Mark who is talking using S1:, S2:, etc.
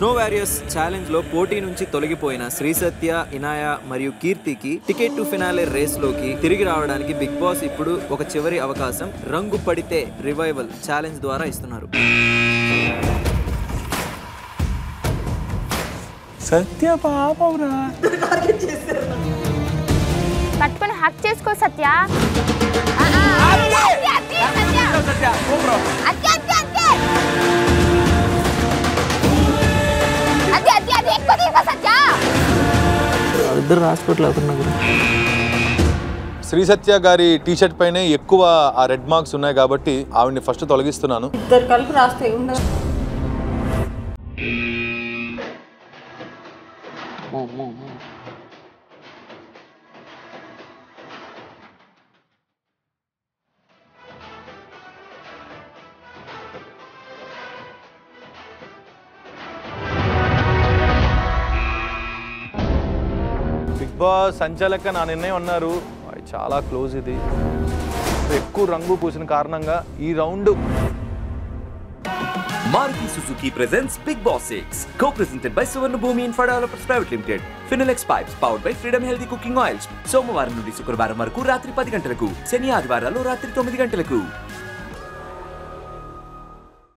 S1: Snow warriors challenge లో పోటీ నుంచి తొలగిపోయిన శ్రీ సత్య ఇనాయ మరియు కీర్తికి టికెట్ టు ఫినాలే రేస్ లోకి తిరిగి రావడానికి బిగ్ బాస్ ఇప్పుడు ఒక చివరి అవకాశం రంగు పడితే రివైవల్ ఛాలెంజ్ ద్వారా ఇస్తున్నారు
S2: సత్య పాపంరా
S3: పట్టుకొని హక్ చేసుకో సత్య ఆ, ఆ, అత్తే, అత్తే, అత్తే, సత్య. అత్తే, అత్తే, అత్తే. అత్తే, అత్తే, అత్తే, ఎక్కువ తీసుకో సత్య
S1: ఇద్దరు హాస్పిటల్ అవుతున్నారు
S2: శ్రీ సత్య గారి టీ షర్ట్ పైనే ఎక్కువ ఆ రెడ్ మార్క్స్ ఉన్నాయి కాబట్టి ఆవిడ్ని ఫస్ట్ తొలగిస్తున్నాను
S4: ఇద్దరు కలిపి రాస్తే ఉండదు
S2: బిగ్ బాస్ సంచాలక నా నిర్ణయం అన్నారు అది చాలా క్లోజ్ ఇది ఎక్కువ రంగు పూసిన కారణంగా ఈ round
S5: Maruti Suzuki presents Big Boss 6, co-presented by Suvarna Bhumi Infra Developers Private Limited. Finilex Pipes, powered by Freedom Healthy Cooking Oils. సోమవారం నుండి శుక్రవారం వరకు రాత్రి పది గంటలకు శని ఆదివారాలు రాత్రి తొమ్మిది గంటలకు